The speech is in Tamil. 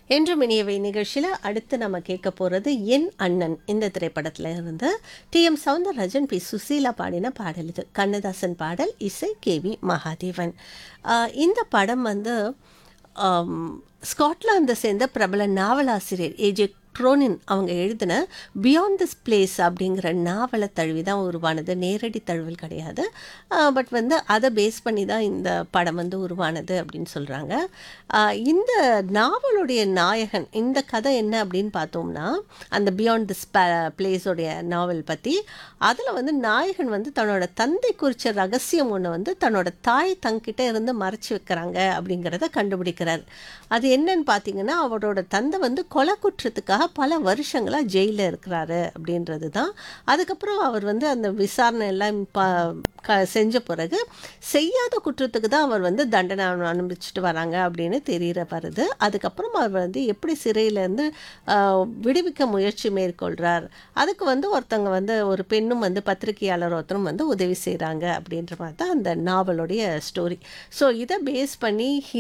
என்றும் இனியவை நிகழ்ச்சியில் அடுத்து நம்ம கேட்க போகிறது என் அண்ணன் இந்த திரைப்படத்தில் இருந்து T M Soundararajan P Susheela பாடின பாடல் இது கண்ணதாசன் பாடல் இசை கே வி மகாதேவன் ஆஹ் இந்த படம் வந்து ஆம், ஸ்காட்லாந்தை சேர்ந்த பிரபல நாவலாசிரியர் ஏஜே க்ரோனின் அவங்க எழுதின பியாண்ட் திஸ் பிளேஸ் அப்படிங்கிற நாவலை தழுவி தான் உருவானது நேரடி தழுவல் கிடையாது பட் வந்து அதை பேஸ் பண்ணி தான் இந்த படம் வந்து உருவானது அப்படின்னு சொல்கிறாங்க இந்த நாவலுடைய நாயகன் இந்த கதை என்ன அப்படின்னு பார்த்தோம்னா அந்த பியாண்ட் திஸ் பிளேஸோடைய நாவல் பற்றி அதில் வந்து நாயகன் வந்து தன்னோட தந்தை குறித்த ரகசியம் ஒன்று வந்து தன்னோட தாய் தங்கிட்ட இருந்து மறைச்சு வைக்கிறாங்க அப்படிங்கிறத கண்டுபிடிக்கிறார் அது என்னன்னு பார்த்தீங்கன்னா அவரோட தந்தை வந்து கொலை குற்றத்துக்காக பல வருஷங்களாக ஜெயிலில் இருக்கிறாரு அப்படின்றது தான் அதுக்கப்புறம் அவர் வந்து அந்த விசாரணை எல்லாம் ப க செஞ்ச பிறகு செய்யாத குற்றத்துக்கு தான் அவர் வந்து தண்டனை அனுபவிச்சுட்டு வராங்க அப்படின்னு தெரியற வருது அதுக்கப்புறம் அவர் வந்து எப்படி சிறையிலேருந்து விடுவிக்க முயற்சி மேற்கொள்கிறார் அதுக்கு வந்து ஒருத்தவங்க வந்து ஒரு பெண்ணும் வந்து பத்திரிகையாளர் ஒருத்தரும் வந்து உதவி செய்கிறாங்க அப்படின்ற மாதிரி தான் அந்த நாவலுடைய ஸ்டோரி ஸோ இதை பேஸ் பண்ணி